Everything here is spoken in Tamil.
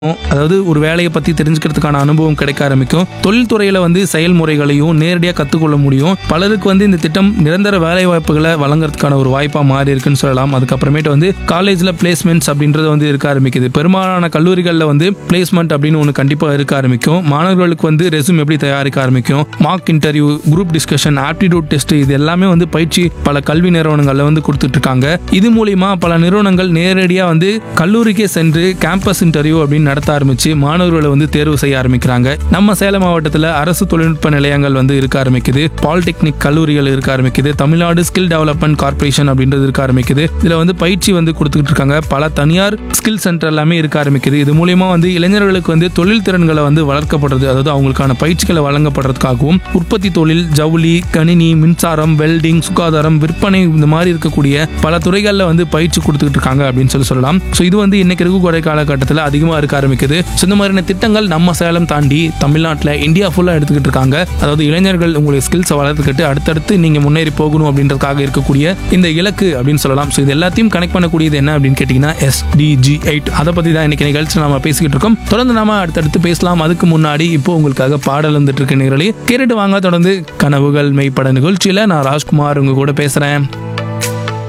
அதாவது ஒரு வேலையை பற்றி தெரிஞ்சுக்கிறதுக்கான அனுபவம் கிடைக்க ஆரம்பிக்கும் தொழில்துறையில் வந்து செயல்முறைகளையும் நேரடியாக கற்றுக்கொள்ள முடியும் பலருக்கு வந்து இந்த திட்டம் நிரந்தர வேலை வாய்ப்புகளை வழங்குறதுக்கான ஒரு வாய்ப்பாக மாறி இருக்குன்னு சொல்லலாம் அதுக்கப்புறமேட்டு வந்து காலேஜில் பிளேஸ்மெண்ட்ஸ் அப்படின்றது வந்து இருக்க ஆரம்பிக்குது பெரும்பாலான கல்லூரிகளில் வந்து பிளேஸ்மெண்ட் அப்படின்னு ஒன்று கண்டிப்பாக இருக்க ஆரம்பிக்கும் மாணவர்களுக்கு வந்து ரெஸ்யூம் எப்படி தயாரிக்க ஆரம்பிக்கும் mock interview group discussion aptitude test இது எல்லாமே வந்து பயிற்சி பல கல்வி நிறுவனங்களில் வந்து கொடுத்துட்டு இருக்காங்க இது மூலியமா பல நிறுவனங்கள் நேரடியாக வந்து கல்லூரிக்கே சென்று கேம்பஸ் இன்டர்வியூ அப்படின்னு நடத்த ஆரம்பிச்சு மாணவர்களை வந்து தேர்வு செய்ய ஆரம்பிக்கிறாங்க நம்ம சேலம் மாவட்டத்தில் அரசு தொழில்நுட்ப நிலையங்கள் வந்து இருக்க ஆரம்பிக்குது பாலிடெக்னிக் கல்லூரிகள் இருக்க ஆரம்பிக்குது தமிழ்நாடு ஸ்கில் டெவலப்மெண்ட் கார்ப்பரேஷன் அப்படின்றது இருக்க ஆரம்பிக்குது இதுல வந்து பயிற்சி வந்து கொடுத்துக்கிட்டு இருக்காங்க பல தனியார் ஸ்கில் சென்டர் எல்லாமே இருக்க ஆரம்பிக்குது இது மூலியமா வந்து இளைஞர்களுக்கு வந்து தொழில் திறன்களை வந்து வளர்க்கப்படுறது அதாவது அவங்களுக்கான பயிற்சிகளை வழங்கப்படுறதுக்காகவும் உற்பத்தி தொழில் ஜவுளி கணினி மின்சாரம் வெல்டிங் சுகாதாரம் விற்பனை இந்த மாதிரி இருக்கக்கூடிய பல துறைகளில் வந்து பயிற்சி கொடுத்துக்கிட்டு இருக்காங்க அப்படின்னு சொல்லி சொல்லலாம் ஸோ இது வந்து இன்னைக்கு இருக்கக்கூடிய காலகட்டத்தில் அதிகமாக இருக்க ஆரம்பிக்குது ஸோ இந்த மாதிரியான திட்டங்கள் நம்ம சேலம் தாண்டி தமிழ்நாட்டில் இந்தியா ஃபுல்லாக எடுத்துக்கிட்டு இருக்காங்க அதாவது இளைஞர்கள் உங்களுடைய ஸ்கில்ஸை வளர்த்துக்கிட்டு அடுத்தடுத்து நீங்கள் முன்னேறி போகணும் அப்படின்றதுக்காக இருக்கக்கூடிய இந்த இலக்கு அப்படின்னு சொல்லலாம் ஸோ இது எல்லாத்தையும் கனெக்ட் பண்ணக்கூடியது என்ன அப்படின்னு கேட்டிங்கன்னா எஸ்டிஜி எயிட் அதை பற்றி தான் இன்னைக்கு நிகழ்ச்சி நாம பேசிக்கிட்டு இருக்கோம் தொடர்ந்து நாம அடுத்தடுத்து பேசலாம் அதுக்கு முன்னாடி இப்போ உங்களுக்காக பாடல் வந்துட்டு இருக்க நிகழ்ச்சி கேட்டுட்டு வாங்க தொடர்ந்து கனவுகள் மெய்ப்பட நிகழ்ச்சியில் நான் ராஜ்குமார் உங்க கூட பேசுகிறேன்